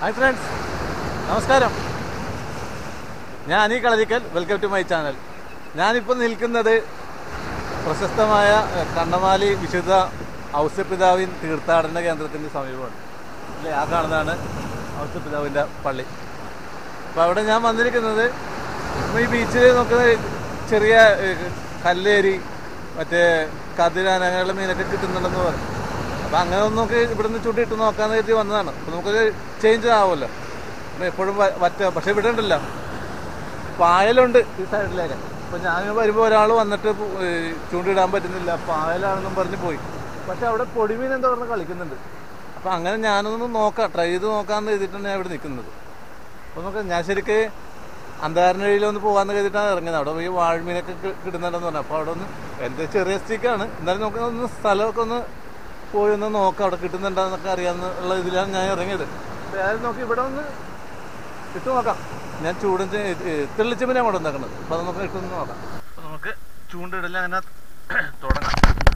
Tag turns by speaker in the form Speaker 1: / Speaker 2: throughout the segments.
Speaker 1: Hi friends നമസ്കാരം ഞാൻ Ani Kalarikkal welcome to my channel ഞാനിപ്പോൾ നിൽക്കുന്നത് പ്രശസ്തമായ എഹ്, കണ്ണമാലി വിശുദ്ധ ഔസ്യപിതാവിൻ തീർത്ഥാടന കേന്ദ്രത്തിൻ്റെ സമീപമാണ് അല്ലേ ആ കാണുന്നതാണ് ഔസ്യപിതാവിൻ്റെ പള്ളി അപ്പോൾ അവിടെ ഞാൻ വന്നിരിക്കുന്നത് ഇപ്പോൾ ഈ ബീച്ചിൽ നോക്കുന്നത് ചെറിയ ഏഹ്, കല്ലേരി മറ്റേ കതിരാൻ അങ്ങനെയുള്ള മീനൊക്കെ കിട്ടുന്നുണ്ടെന്ന് പറയും അപ്പോൾ അങ്ങനെ ഒന്ന് നമുക്ക് ഇവിടുന്ന് ചൂണ്ടിട്ട് നോക്കാമെന്ന് കരുതി വന്നതാണ് അപ്പോൾ നമുക്കൊരു ചേഞ്ച് ആവുമല്ലോ അപ്പോൾ എപ്പോഴും വ- വറ്റ പക്ഷേ ഇവിടെ ഉണ്ടല്ലോ പായലുണ്ട് ഈ സൈഡിലേക്ക് അപ്പോൾ ഞാൻ വരുമ്പോൾ ഒരാൾ വന്നിട്ട് പു- ഏഹ് ചൂണ്ടിടാൻ പറ്റുന്നില്ല പായലാണെന്നും പറഞ്ഞ് പോയി പക്ഷെ അവിടെ പൊടിമീൻ എന്താ പറഞ്ഞ് കളിക്കുന്നുണ്ട് അപ്പോൾ അങ്ങനെ ഞാനൊന്ന് നോക്കാം ട്രൈ ചെയ്ത് നോക്കാമെന്ന് എഴുതിയിട്ടാണ് ഞാൻ ഇവിടെ നിൽക്കുന്നത് അപ്പോൾ നമുക്ക് ഞാൻ ശരിക്ക് അന്താരനഴിയിലൊന്ന് പോകാമെന്ന് കരുതിയിട്ടാണ് ഇറങ്ങുന്നത് അവിടെ ഈ വാഴ്മീനൊക്കെ കി- കിട്ടുന്നുണ്ടെന്ന് പറഞ്ഞു അപ്പോൾ അവിടെ ഒന്ന് എൻ്റെ ചെറിയ സ്റ്റിക്കാണ് എന്നാലും നമുക്ക് ഒന്ന് സ്ഥലമൊക്കെ ഒന്ന് പോയി ഒന്ന് നോക്കാം അവിടെ കിട്ടുന്നുണ്ടോന്നൊക്കെ അറിയാമെന്നുള്ള ഇതിലാണ് ഞാൻ ഇറങ്ങിയത് അപ്പോൾ ഏതായാലും നോക്കി ഇവിടെ ഒന്ന് ഇട്ട് നോക്കാം ഞാൻ ചൂടൻ തെള്ളിച്ചമ്പിനാണ് അവിടെ ഉണ്ടാക്കുന്നത് അപ്പോൾ അത് നമുക്ക് ഇട്ടൊന്ന് നോക്കാം അപ്പോൾ നമുക്ക് ചൂണ്ടിടല അങ്ങനെ തുടങ്ങാം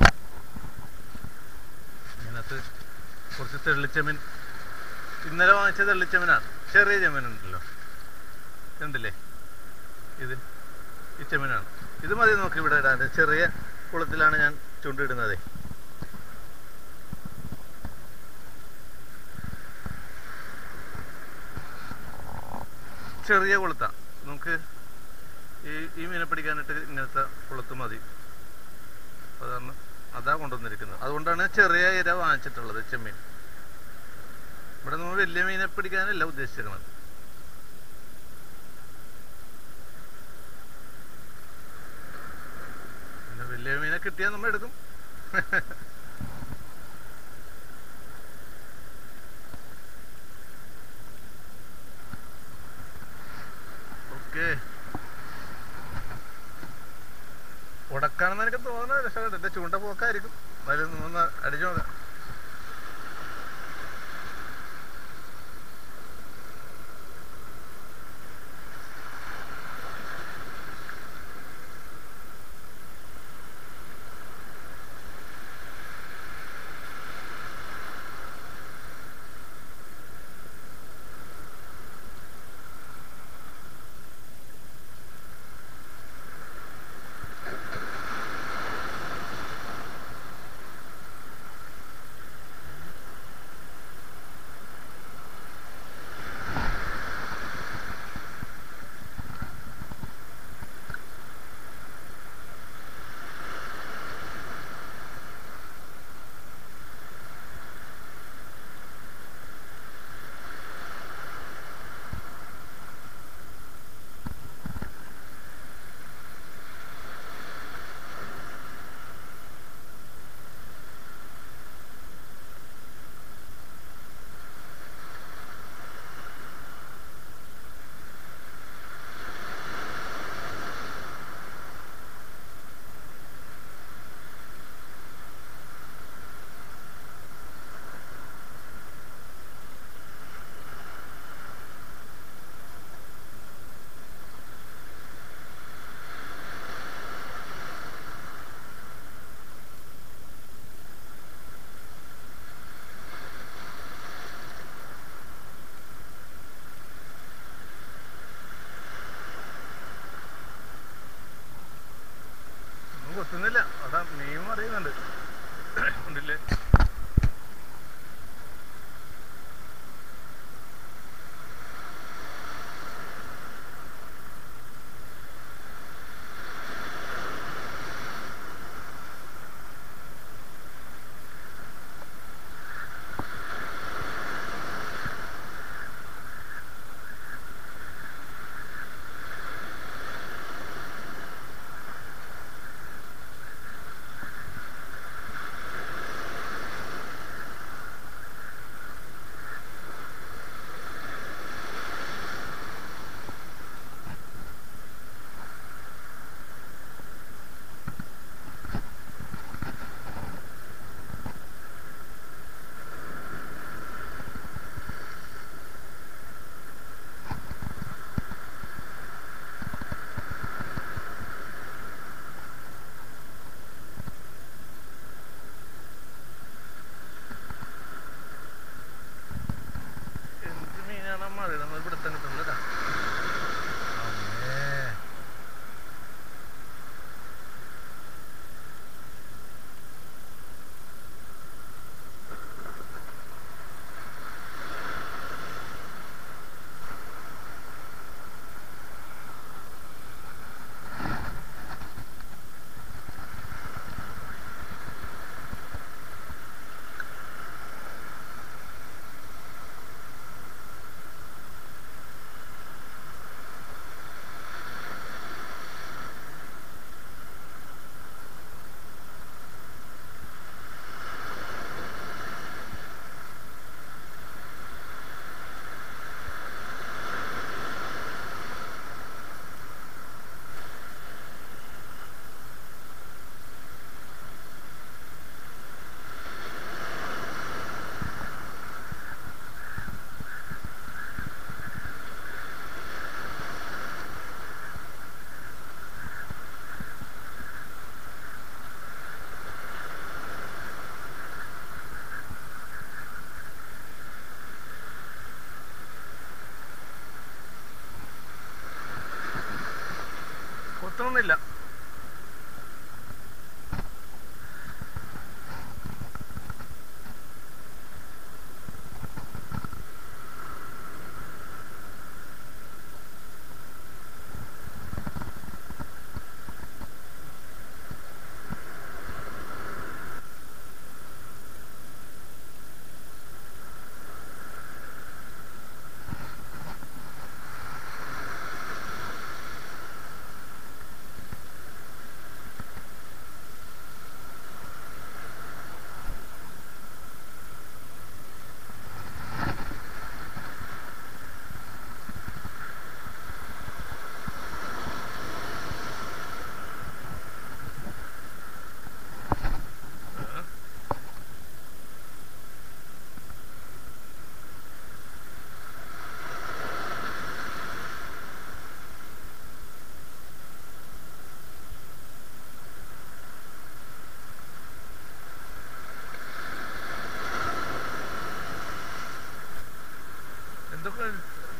Speaker 1: അതിനകത്ത് കുറച്ച് തെള്ളിച്ചമീൻ ഇന്നലെ വാങ്ങിച്ച തെള്ളിച്ചമീനാണ് ചെറിയ ചെമ്മീനുണ്ടല്ലോ കണ്ടില്ലേ ഇത് ഈ ചെമ്മീനാണ് ഇത് മതി നോക്കി ഇവിടെ ഇടാൻ ചെറിയ കുളത്തിലാണ് ഞാൻ ചൂണ്ടിടുന്നത് ചെറിയ കുളത്താ നമുക്ക് ഈ ഈ മീനെ പിടിക്കാനായിട്ട് ഇങ്ങനത്തെ കുളത്ത് മതി അതാണ് അതാ കൊണ്ടുവന്നിരിക്കുന്നത് അതുകൊണ്ടാണ് ചെറിയ ഇര വാങ്ങിച്ചിട്ടുള്ളത് ചെമ്മീൻ ഇവിടെ നമ്മൾ വലിയ മീനെ പിടിക്കാനല്ല ഉദ്ദേശിച്ചിരിക്കുന്നത് പിന്നെ വലിയ മീനെ കിട്ടിയാൽ നമ്മൾ എടുക്കും ഓക്കെ ഉടക്കാണെന്ന് എനിക്ക് തോന്നുന്നത് രക്ഷപ്പെട്ടു എന്റെ ചൂണ്ട പോക്കായിരിക്കും എന്നാലും ഒന്ന് അടിച്ചു നോക്കാം ഒന്നും കൊത്തുന്നില്ല അതാ മീൻ അറിയുന്നുണ്ട് ഉണ്ടല്ലേ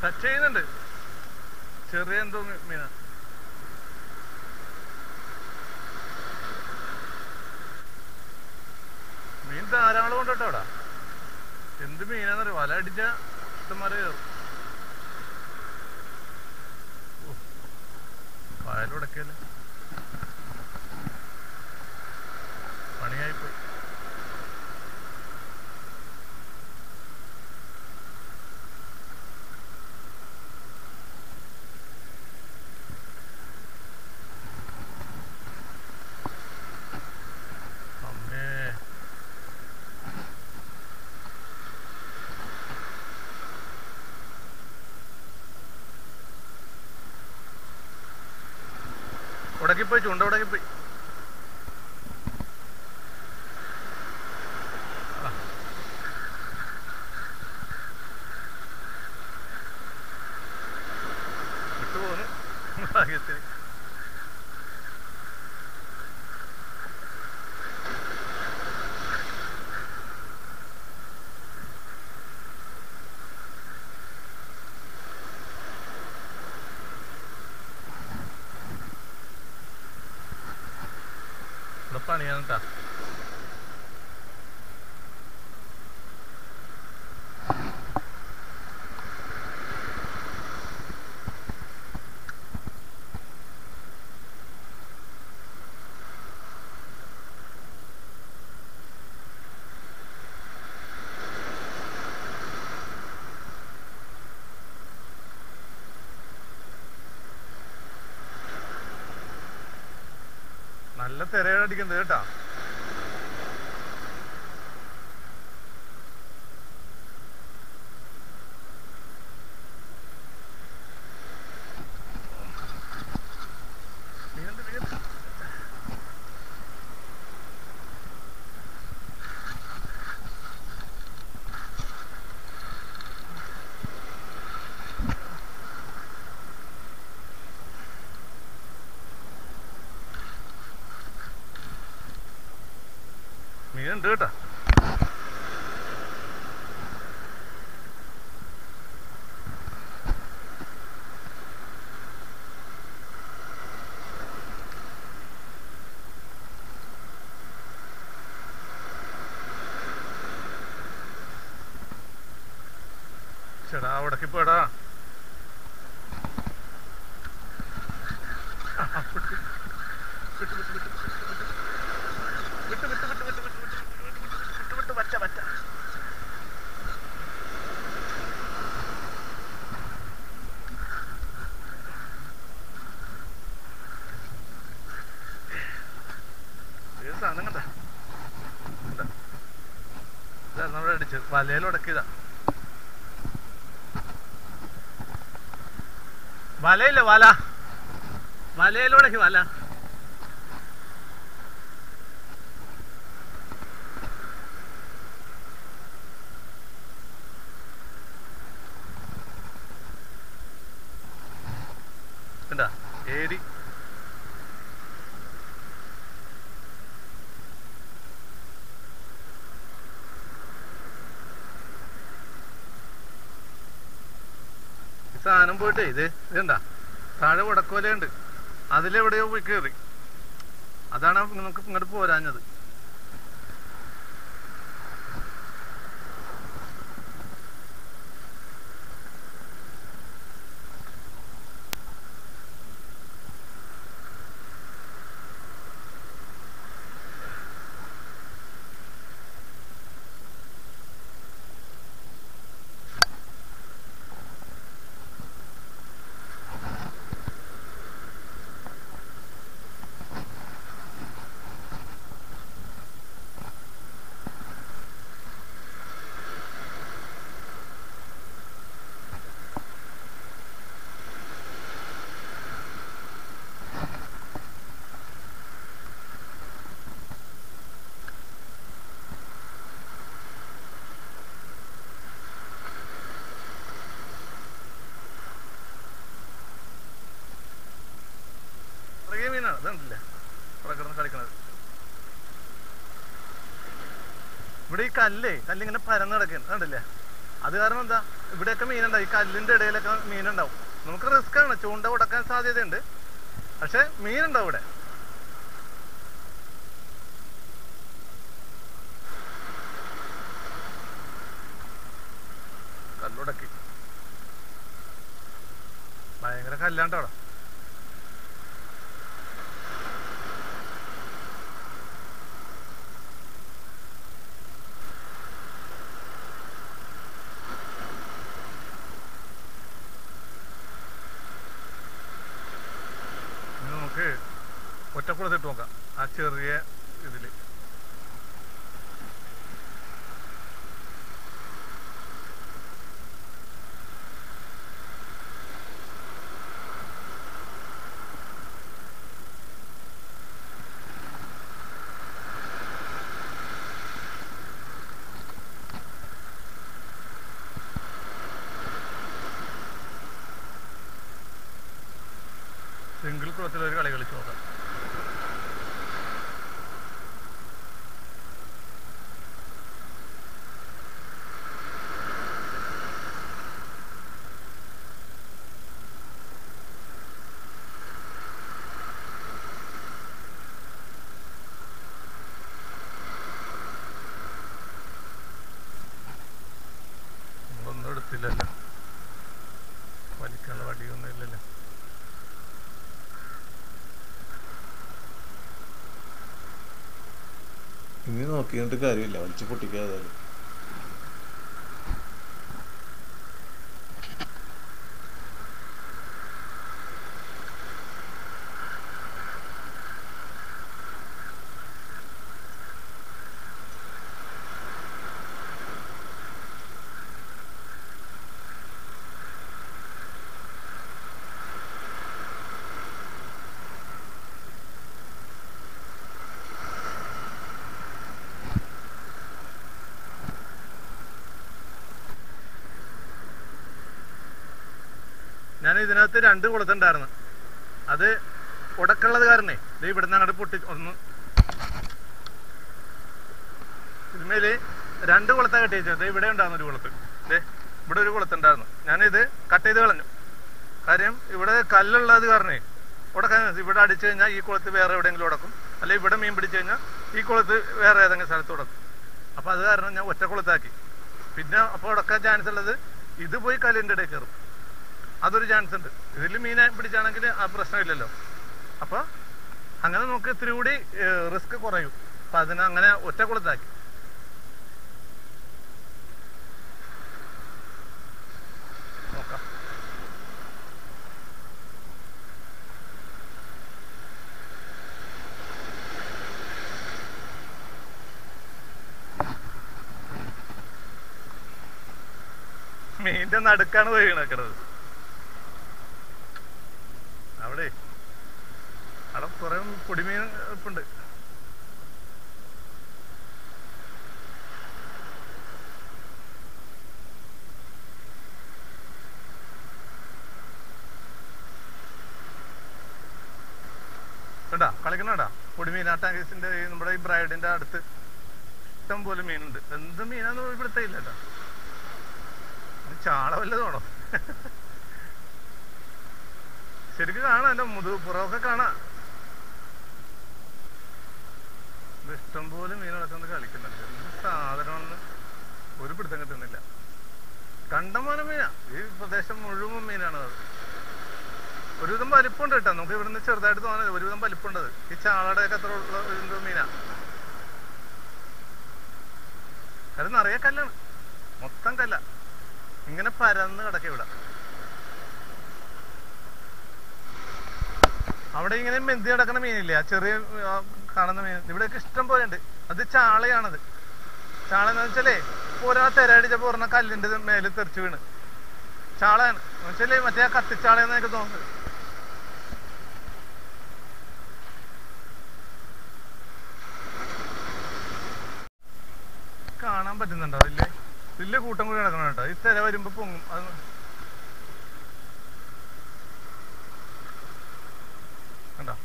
Speaker 1: ടച്ച് ചെയ്യുന്നുണ്ട് ചെറിയ എന്തോ മീ- മീനാ മീൻ ധാരാളം ഉണ്ട് കേട്ടോ അവിടെ എന്ത് മീനാന്നറിയോ വല അടിച്ച ഇഷ്ടംമാരെ കയറും കായലുടക്കല്ലേ പണിയായിപ്പോയി അമ്മേ ഉടക്കിപ്പോയി ചൂണ്ട ഉടക്കിപ്പോയി ആ. വിട്ടു പോന്നു ഭാഗ്യത്തിന് ഇവിടെ പണിയാണ് കേട്ടാ നല്ല തിരയടിക്കുന്നത് കേട്ടാ മീനുണ്ട്, മീനുണ്ട്. മീനുണ്ട് കേട്ടാ ചേടാ അവിടേക്ക് പോടാ വിട്ട് വിട്ട് വിട്ട് വിട്ട് വിട്ട് വിട്ട് വിട്ട് വിട്ട് വിട്ട് വിട്ട് വിട്ട് വിട്ട് വിട്ട് വറ്റ വറ്റ ഏത് സാധനം കണ്ട ഇതാ നമ്മൾ അടിച്ചത് വലയിൽ ഉടക്കിയതാ വലയില്ല വല വലയിലുടക്കി വല കണ്ടാ ഏരി ഈ സാധനം പോയിട്ടേ ഇത് ഇതുണ്ടാ താഴെ ഉടക്കോലുണ്ട് അതിലെവിടെയോ പോയി കയറി അതാണ് നമുക്ക് ഇങ്ങോട്ട് പോരാഞ്ഞത് ചെറിയ മീനാണ് ഇതുണ്ടല്ലേ ഇവിടെ കിടന്ന് കളിക്കണത് ഇവിടെ ഈ കല്ലേ കല്ലിങ്ങനെ പരന്ന് കിടക്കുന്നു കണ്ടില്ലേ അത് കാരണം എന്താ ഇവിടെയൊക്കെ മീനുണ്ടാവും ഈ കല്ലിന്റെ ഇടയിലൊക്കെ മീനുണ്ടാവും നമുക്ക് റിസ്ക് ആണ് ചൂണ്ട ഉടക്കാൻ സാധ്യതയുണ്ട് പക്ഷെ മീനുണ്ടാവും ഇവിടെ കല്ലുടക്കി ഭയങ്കര കല്ലാണ്ടോ അവിടെ ഇനി നമുക്ക് ഒറ്റക്കുളത്തിട്ട് നോക്കാം ആ ചെറിയ ഇതില് സിംഗിൾ കുളത്തിൽ ഒരു കളി കളിച്ച് നോക്കാം ഒന്നും എടുത്തില്ലല്ലോ വലിക്കാനുള്ള വടിയൊന്നും ഇല്ലല്ലോ
Speaker 2: ഇനി നോക്കിയിട്ട് കാര്യമില്ല വലിച്ചു പൊട്ടിക്കാതെ
Speaker 1: ഞാൻ ഇതിനകത്ത് രണ്ട് കുളത്തുണ്ടായിരുന്നു അത് ഉടക്കുള്ളത് കാരണേ ഇത് ഇവിടുന്ന് അങ്ങോട്ട് പൊട്ടി ഒന്ന് ഇതിന്മേല് രണ്ട് കുളത്താ കെട്ടി വെച്ചത് ദേ ഇവിടെ ഉണ്ടായിരുന്നു ഒരു കുളത്ത് ദേ ഇവിടെ ഒരു കുളത്തുണ്ടായിരുന്നു ഞാനിത് കട്ട് ചെയ്ത് കളഞ്ഞു കാര്യം ഇവിടെ കല്ലുള്ളത് കാരണേ ഉടക്കാൻ ഇവിടെ അടിച്ചു കഴിഞ്ഞാൽ ഈ കുളത്ത് വേറെ എവിടെയെങ്കിലും ഉടക്കും അല്ലെങ്കിൽ ഇവിടെ മീൻ പിടിച്ചു കഴിഞ്ഞാൽ ഈ കുളത്ത് വേറെ ഏതെങ്കിലും സ്ഥലത്ത് ഉടക്കും അപ്പൊ അത് കാരണം ഞാൻ ഒറ്റ കുളത്താക്കി പിന്നെ അപ്പോൾ ഉടക്കാൻ ചാൻസ് ഉള്ളത് ഇത് പോയി കല്ലിൻ്റെ ഇടയിൽ കയറും അതൊരു ചാൻസ് ഉണ്ട് ഇതിൽ മീനെ പിടിച്ചാണെങ്കിൽ ആ പ്രശ്നമില്ലല്ലോ അപ്പൊ അങ്ങനെ നമുക്ക് ഇത്തിരി കൂടി റിസ്ക് കുറയും അപ്പൊ അതിനെ അങ്ങനെ ഒറ്റ കുളത്താക്കി നോക്കാം മീന്റെ നടുക്കാണ് പോയി കിടക്കുന്നത് അവിടെ അവിടെ കുറെ പൊടിമീൻ ഇപ്പുണ്ട് കണ്ടാ കളിക്കണടാ പൊടിമീൻ ആ ടാങ്കീസിന്റെ ഈ നമ്മുടെ ഈ ബ്രൈഡിന്റെ അടുത്ത് ഇഷ്ടം പോലെ മീനുണ്ട് എന്ത് മീനാന്ന് ഇവിടുത്തെ ഇല്ല കേട്ടോ ഇത് ചാള വല്ലതാണോ ശരിക്കും കാണാം എന്റെ മുതു പുറമൊക്കെ കാണാം ഇത് ഇഷ്ടം പോലെ മീൻ നടക്കുന്നത് കളിക്കുന്നുണ്ട് എന്ത് സാധനമാണെന്ന് ഒരു പിടുത്തം കിട്ടുന്നില്ല കണ്ടമാനം മീനാ ഈ പ്രദേശം മുഴുവൻ മീനാണ് അത് ഒരുവിധം വലിപ്പമുണ്ട് കേട്ടോ നമുക്ക് ഇവിടുന്ന് ചെറുതായിട്ട് തോന്നുന്നത് ഒരുവിധം വലിപ്പമുണ്ട് അത്. ഈ ചാളയുടെ ഒക്കെ അത്ര ഉള്ള എന്തോ മീനാ അത് നിറയെ കല്ലാണ് മൊത്തം കല്ല ഇങ്ങനെ പരന്ന് കിടക്കുക ഇവിടെ അവിടെ ഇങ്ങനെ മെന്തി കിടക്കുന്ന മീനില്ലേ ആ ചെറിയ ആ കാണുന്ന മീൻ ഇവിടെയൊക്കെ ഇഷ്ടം പോലെ ഉണ്ട് അത് ചാളയാണത് ചാള എന്ന് വെച്ചാലേ ഒരാ തെരടിച്ചപ്പോ പറഞ്ഞ കല്ലിന്റെ മേലെ തെറിച്ച് വീണ് ചാളയാണ് എന്ന് വെച്ചാലേ മറ്റേ ആ കത്തിച്ചാളയെന്ന് എനിക്ക് തോന്നുന്നത് കാണാൻ പറ്റുന്നുണ്ടോ വലിയ വലിയ കൂട്ടം കൂടി നടക്കണം കേട്ടോ ഈ തിര വരുമ്പോ പൊങ്ങും അത് കണ്ടോ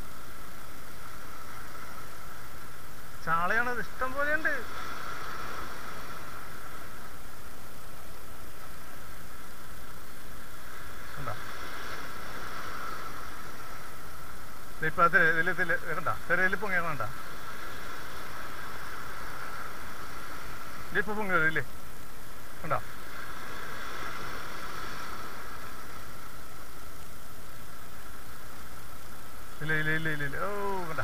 Speaker 1: ചാളയാണ് ഇഷ്ടം പോലെ ഉണ്ട് ഇപ്പൊ ഇതിൽ ഇതിൽ കണ്ട തിരയിൽ പൊങ്ങിയ കണ്ട ഇതിപ്പോ പൊങ്ങി വരും ഇല്ലേ കണ്ടോ ഇല്ല ഇല്ല ഇല്ല ഇല്ല ഇല്ല ഓ കണ്ട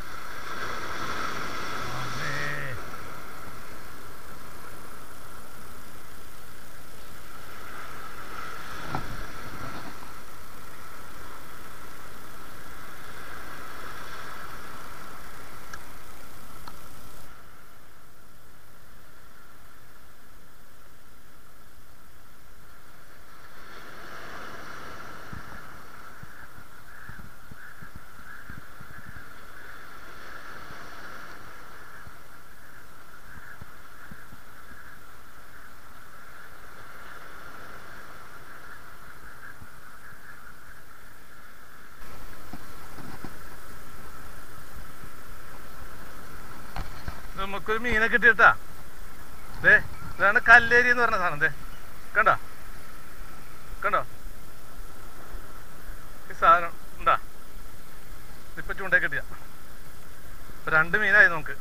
Speaker 1: നമുക്കൊരു മീനെ കിട്ടിയിട്ടാ ദേ ഇതാണ് കല്ലേരി എന്ന് പറഞ്ഞ സാധനം ദേ കണ്ടോ കണ്ടോ ഈ സാധനം ഉണ്ടാ ഇപ്പൊ ചൂണ്ടേ കിട്ടിയ ഇപ്പൊ രണ്ട് മീനായി നമുക്ക്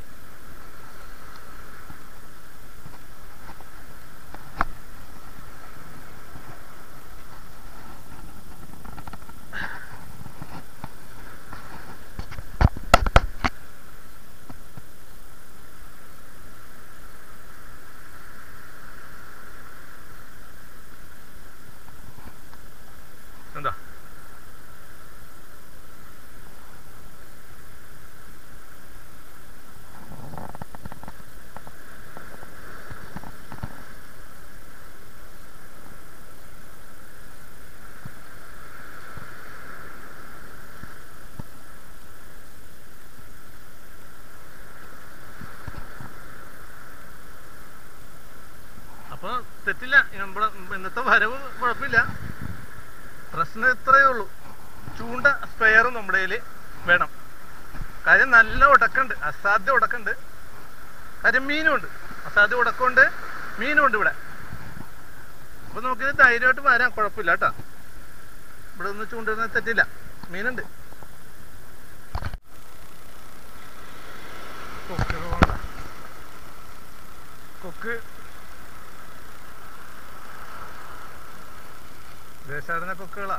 Speaker 1: എന്താ അപ്പൊ തെറ്റില്ല നമ്മുടെ ഇന്നത്തെ വരവ് കുഴപ്പമില്ല പ്രശ്നം ഇത്രയേ ഉള്ളൂ ചൂണ്ട സ്പെയറും നമ്മുടെ കയ്യിൽ വേണം കാര്യം നല്ല ഉടക്കുണ്ട് അസാധ്യ ഉടക്കുണ്ട് കാര്യം മീനും ഉണ്ട് അസാധ്യ ഉടക്കമുണ്ട് മീനും ഉണ്ട് ഇവിടെ അപ്പൊ നമുക്കിത് ധൈര്യമായിട്ട് വരാം കുഴപ്പമില്ല കേട്ടോ ഇവിടെ ഒന്ന് ചൂണ്ടിരുന്നത് തെറ്റില്ല മീനുണ്ട് കൊക്ക് പോകണ്ട. കൊക്ക് ദേശാടന കൊക്കുകളാ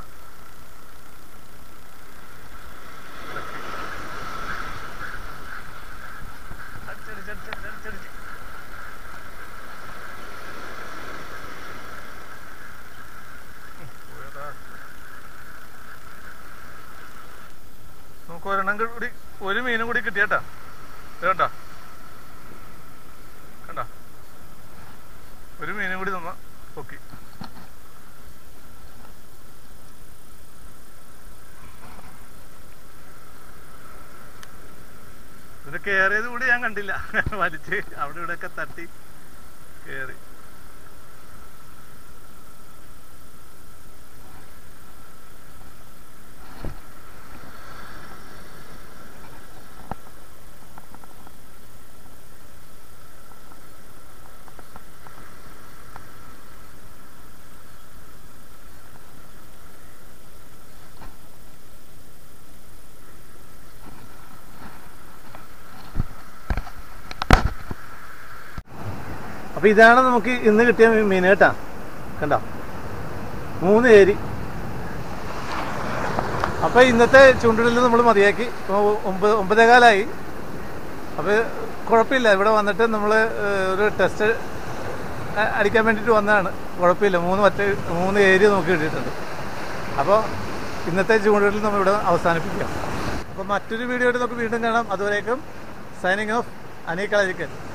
Speaker 1: അടിച്ചടിച്ച് അടിച്ചടിച്ച് അടിച്ചടിച്ച്. ഉം, പോയതാ. നമുക്ക് ഒരെണ്ണം കൂടി ഒരു മീനും കൂടി കിട്ടിയട്ടാ കേട്ടാ കണ്ട ഒരു മീനും കൂടി നമ്മ പൊക്കി ഇത് കേറിയത് കൂടി ഞാൻ കണ്ടില്ല വലിച്ച് അവിടെ ഇവിടെ ഒക്കെ തട്ടി കേറി അപ്പൊ ഇതാണ് നമുക്ക് ഇന്ന് കിട്ടിയ മീ- മീൻ കേട്ടാ കണ്ടോ മൂന്ന് ഏരി അപ്പൊ ഇന്നത്തെ ചൂണ്ടിടൽ നമ്മൾ മതിയാക്കി ഇപ്പൊ ഒമ്പത് ഒമ്പതേകാലായി അപ്പൊ കുഴപ്പമില്ല ഇവിടെ വന്നിട്ട് നമ്മൾ ഒരു ടെസ്റ്റ് അടിക്കാൻ വേണ്ടിയിട്ട് വന്നതാണ് കുഴപ്പമില്ല മൂന്ന് മറ്റേ മൂന്ന് ഏരിയ നമുക്ക് കിട്ടിയിട്ടുണ്ട് അപ്പോൾ ഇന്നത്തെ ചൂണ്ടിടൽ നമ്മൾ ഇവിടെ അവസാനിപ്പിക്കാം അപ്പോൾ മറ്റൊരു വീഡിയോ ആയിട്ട് നമുക്ക് വീണ്ടും കാണാം അതുവരേക്കും സൈനിങ് ഓഫ് അനീ കളരിക്കൽ